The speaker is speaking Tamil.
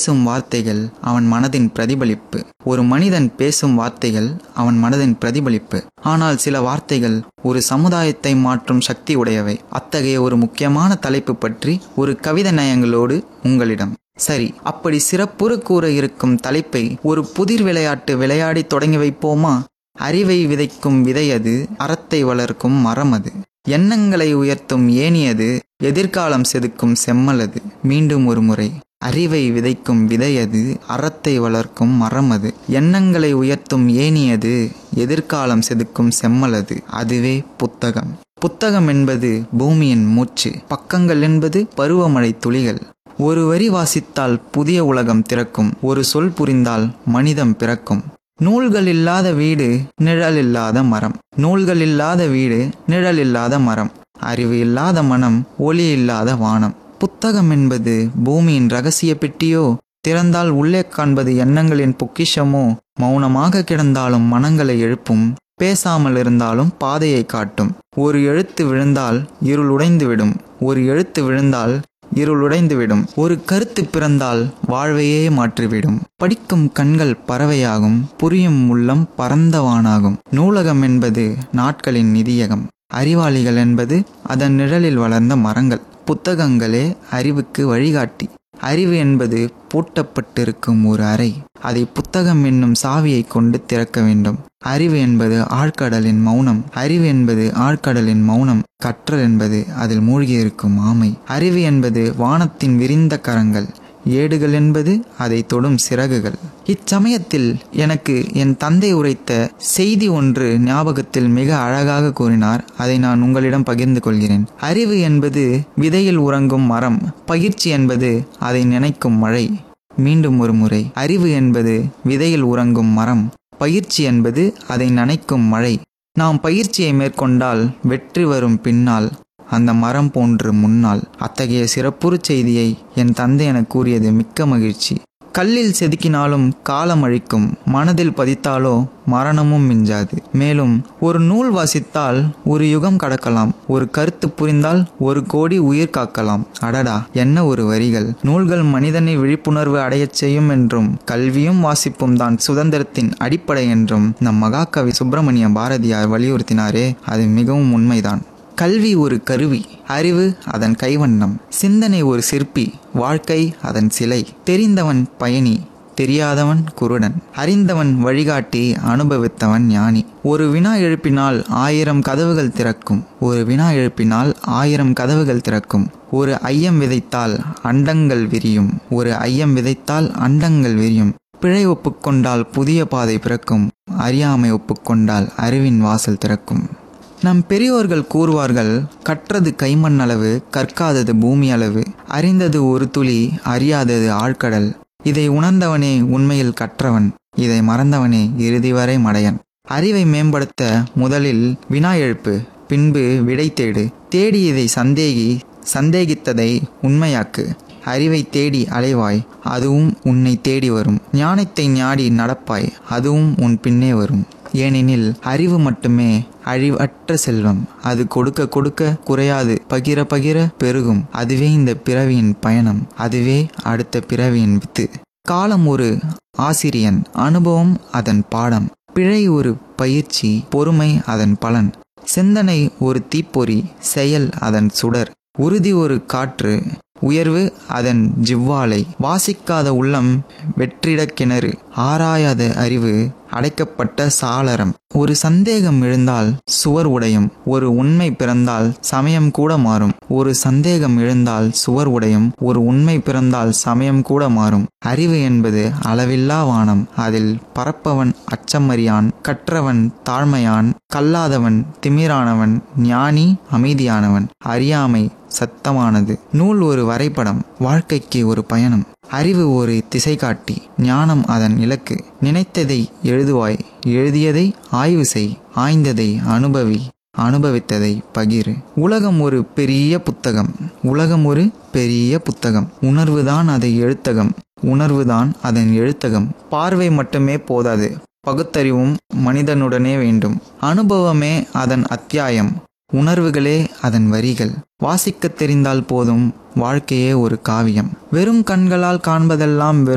பேசும் வார்த்தைகள் அவன் மனதின் பிரதிபலிப்பு ஒரு மனிதன் பேசும் வார்த்தைகள் அவன் மனதின் பிரதிபலிப்பு ஆனால் சில வார்த்தைகள் ஒரு சமுதாயத்தை மாற்றும் சக்தி உடையவை அத்தகைய ஒரு முக்கியமான தலைப்பு பற்றி ஒரு கவிதை நயங்களோடு உங்களிடம் சரி அப்படி சிறப்புற கூற இருக்கும் தலைப்பை ஒரு புதிர் விளையாட்டு விளையாடி தொடங்கி வைப்போமா அறிவை விதைக்கும் விதை அது அறத்தை வளர்க்கும் மரம் அது எண்ணங்களை உயர்த்தும் ஏனியது எதிர்காலம் செதுக்கும் செம்மல் அது மீண்டும் ஒரு முறை அறிவை விதைக்கும் விதை அது அறத்தை வளர்க்கும் மரம் அது எண்ணங்களை உயர்த்தும் ஏனியது எதிர்காலம் செதுக்கும் செம்மல் அது அதுவே புத்தகம் புத்தகம் என்பது பூமியின் மூச்சு பக்கங்கள் என்பது பருவமழை துளிகள் ஒரு வரி வாசித்தால் புதிய உலகம் திறக்கும் ஒரு சொல் புரிந்தால் மனிதம் பிறக்கும் நூல்கள் இல்லாத வீடு நிழல் இல்லாத மரம் நூல்கள் இல்லாத வீடு நிழல் இல்லாத மரம் அறிவு இல்லாத மனம் ஒளி இல்லாத வானம் புத்தகம் என்பது பூமியின் ரகசிய பெட்டியோ திறந்தால் உள்ளே காண்பது எண்ணங்களின் பொக்கிஷமோ மௌனமாக கிடந்தாலும் மனங்களை எழுப்பும் பேசாமல் இருந்தாலும் பாதையை காட்டும் ஒரு எழுத்து விழுந்தால் இருள் உடைந்துவிடும் ஒரு எழுத்து விழுந்தால் இருளுடைந்துவிடும் ஒரு கருத்து பிறந்தால் வாழ்வையே மாற்றிவிடும் படிக்கும் கண்கள் பறவையாகும் புரியும் உள்ளம் பரந்தவானாகும் நூலகம் என்பது நாட்களின் நிதியகம் அறிவாளிகள் என்பது அதன் நிழலில் வளர்ந்த மரங்கள் புத்தகங்களே அறிவுக்கு வழிகாட்டி அறிவு என்பது பூட்டப்பட்டிருக்கும் ஒரு அறை அதை புத்தகம் என்னும் சாவியை கொண்டு திறக்க வேண்டும் அறிவு என்பது ஆழ்கடலின் மௌனம் அறிவு என்பது ஆழ்கடலின் மௌனம் கற்றல் என்பது அதில் மூழ்கியிருக்கும் ஆமை அறிவு என்பது வானத்தின் விரிந்த கரங்கள் ஏடுகள் என்பது அதை தொடும் சிறகுகள் இச்சமயத்தில் எனக்கு என் தந்தை உரைத்த செய்தி ஒன்று ஞாபகத்தில் மிக அழகாக கூறினார் அதை நான் உங்களிடம் பகிர்ந்து கொள்கிறேன் அறிவு என்பது விதையில் உறங்கும் மரம் பயிற்சி என்பது அதை நினைக்கும் மழை மீண்டும் ஒரு முறை அறிவு என்பது விதையில் உறங்கும் மரம் பயிற்சி என்பது அதை நனைக்கும் மழை நாம் பயிற்சியை மேற்கொண்டால் வெற்றி வரும் பின்னால் அந்த மரம் போன்று முன்னால் அத்தகைய சிறப்புறு செய்தியை என் தந்தை என கூறியது மிக்க மகிழ்ச்சி கல்லில் செதுக்கினாலும் காலம் அழிக்கும் மனதில் பதித்தாலோ மரணமும் மிஞ்சாது மேலும் ஒரு நூல் வாசித்தால் ஒரு யுகம் கடக்கலாம் ஒரு கருத்து புரிந்தால் ஒரு கோடி உயிர் காக்கலாம் அடடா என்ன ஒரு வரிகள் நூல்கள் மனிதனை விழிப்புணர்வு அடையச் செய்யும் என்றும் கல்வியும் வாசிப்பும் தான் சுதந்திரத்தின் அடிப்படை என்றும் நம் மகாகவி சுப்பிரமணிய பாரதியார் வலியுறுத்தினாரே அது மிகவும் உண்மைதான் கல்வி ஒரு கருவி அறிவு அதன் கைவண்ணம் சிந்தனை ஒரு சிற்பி வாழ்க்கை அதன் சிலை தெரிந்தவன் பயணி தெரியாதவன் குருடன் அறிந்தவன் வழிகாட்டி அனுபவித்தவன் ஞானி ஒரு வினா எழுப்பினால் ஆயிரம் கதவுகள் திறக்கும் ஒரு வினா எழுப்பினால் ஆயிரம் கதவுகள் திறக்கும் ஒரு ஐயம் விதைத்தால் அண்டங்கள் விரியும் ஒரு ஐயம் விதைத்தால் அண்டங்கள் விரியும் பிழை ஒப்புக்கொண்டால் புதிய பாதை பிறக்கும் அறியாமை ஒப்புக்கொண்டால் அறிவின் வாசல் திறக்கும் நம் பெரியோர்கள் கூறுவார்கள் கற்றது கைமண் அளவு கற்காதது பூமி அளவு அறிந்தது ஒரு துளி அறியாதது ஆழ்கடல் இதை உணர்ந்தவனே உண்மையில் கற்றவன் இதை மறந்தவனே இறுதி வரை மடையன் அறிவை மேம்படுத்த முதலில் வினா எழுப்பு பின்பு விடை தேடு தேடியதை சந்தேகி சந்தேகித்ததை உண்மையாக்கு அறிவை தேடி அலைவாய் அதுவும் உன்னை தேடி வரும் ஞானத்தை ஞாடி நடப்பாய் அதுவும் உன் பின்னே வரும் ஏனெனில் அறிவு மட்டுமே அழிவற்ற செல்வம் அது கொடுக்க கொடுக்க குறையாது பகிர பகிர பெருகும் அதுவே இந்த பிறவியின் பயணம் அதுவே அடுத்த பிறவியின் வித்து காலம் ஒரு ஆசிரியன் அனுபவம் அதன் பாடம் பிழை ஒரு பயிற்சி பொறுமை அதன் பலன் சிந்தனை ஒரு தீப்பொறி செயல் அதன் சுடர் உறுதி ஒரு காற்று உயர்வு அதன் ஜிவ்வாலை வாசிக்காத உள்ளம் வெற்றிடக் கிணறு ஆராயாத அறிவு அடைக்கப்பட்ட சாளரம் ஒரு சந்தேகம் எழுந்தால் சுவர் உடையும் ஒரு உண்மை பிறந்தால் சமயம் கூட மாறும் ஒரு சந்தேகம் எழுந்தால் சுவர் உடையும் ஒரு உண்மை பிறந்தால் சமயம் கூட மாறும் அறிவு என்பது அளவில்லா வானம் அதில் பறப்பவன் அச்சமறியான் கற்றவன் தாழ்மையான் கல்லாதவன் திமிரானவன் ஞானி அமைதியானவன் அறியாமை சத்தமானது நூல் ஒரு வரைபடம் வாழ்க்கைக்கு ஒரு பயணம் அறிவு ஒரு திசை காட்டி ஞானம் அதன் இலக்கு நினைத்ததை எழுதுவாய் எழுதியதை ஆய்வு செய் ஆய்ந்ததை அனுபவி அனுபவித்ததை பகிர் உலகம் ஒரு பெரிய புத்தகம் உலகம் ஒரு பெரிய புத்தகம் உணர்வுதான் அதை எழுத்தகம் உணர்வுதான் அதன் எழுத்தகம் பார்வை மட்டுமே போதாது பகுத்தறிவும் மனிதனுடனே வேண்டும் அனுபவமே அதன் அத்தியாயம் உணர்வுகளே அதன் வரிகள் வாசிக்கத் தெரிந்தால் போதும் வாழ்க்கையே ஒரு காவியம் வெறும் கண்களால் காண்பதெல்லாம் வெறும்